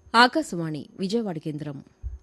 ఆకాశవాణి విజయవాడ కేంద్రం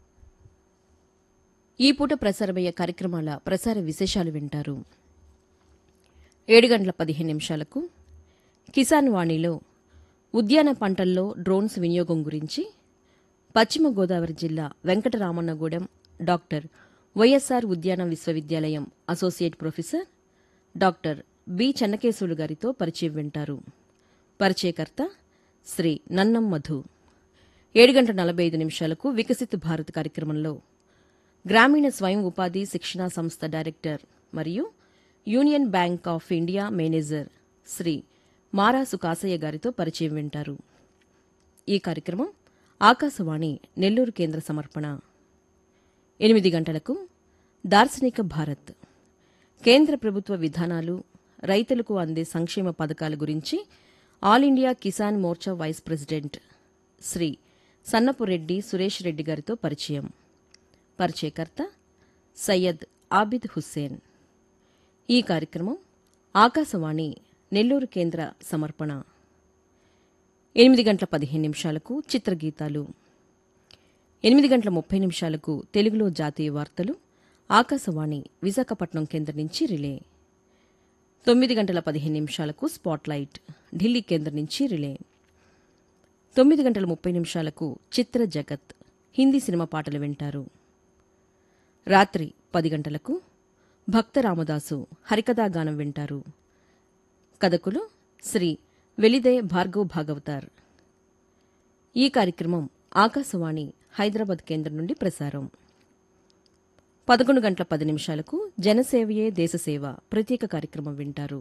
ఈ పూట ప్రసారమయ్యే కార్యక్రమాల ప్రసార విశేషాలు వింటారు ఏడు గంటల పదిహేను నిమిషాలకు కిసాన్ వాణిలో ఉద్యాన పంటల్లో డ్రోన్స్ వినియోగం గురించి పశ్చిమ గోదావరి జిల్లా వెంకటరామన్నగూడెం డాక్టర్ వైఎస్ఆర్ ఉద్యాన విశ్వవిద్యాలయం associate professor doctor B Chennakesavulu గారితో పరిచయం వింటారు పరిచయకర్త శ్రీ నన్నం మధు ఏడు గంటల నలభై ఐదు నిమిషాలకు వికసిత్ భారత్ కార్యక్రమంలో గ్రామీణ స్వయం ఉపాధి శిక్షణా సంస్థ డైరెక్టర్ మరియు union bank of India manager Shri Marasu Kasaiah గారితో పరిచయం వింటారు ఈ కార్యక్రమం ఆకాశవాణి నెల్లూరు కేంద్ర సమర్పణ ఎనిమిది గంటలకు దార్శనిక భారత్ కేంద్ర ప్రభుత్వ విధానాలు రైతులకు అందే సంక్షేమ పథకాల గురించి all India Kisan Morcha vice president Shri Sannapu Reddy Suresh Reddy గారితో పరిచయం పరిచయకర్త సయ్యద్ ఆబిద్ హుస్సేన్ ఈ కార్యక్రమం ఆకాశవాణి నెల్లూరు కేంద్ర సమర్పణ ఎనిమిది గంటల పదిహేను నిమిషాలకు చిత్రగీతాలు ఎనిమిది గంటల ముప్పై నిమిషాలకు తెలుగులో జాతీయ వార్తలు ఆకాశవాణి విశాఖపట్నం కేంద్రం నుంచి రిలే తొమ్మిది గంటల పదిహేను నిమిషాలకు స్పాట్లైట్ ఢిల్లీ కేంద్రం నుంచి రిలే తొమ్మిది గంటల ముప్పై నిమిషాలకు చిత్ర జగత్ హిందీ సినిమా పాటలు వింటారు రాత్రి పది గంటలకు భక్త రామదాసు హరికథా గానం వింటారు కథకులు శ్రీ వెలిదే భార్గవ్ భాగవతార్ ఈ కార్యక్రమం ఆకాశవాణి హైదరాబాద్ కేంద్రం నుండి ప్రసారం పదకొండు గంటల పది నిమిషాలకు జనసేవయే దేశసేవ ప్రత్యేక కార్యక్రమం వింటారు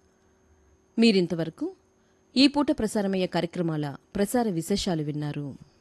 మీరింతవరకు ఈ పూట ప్రసారమయ్యే కార్యక్రమాల ప్రసార విశేషాలు విన్నారు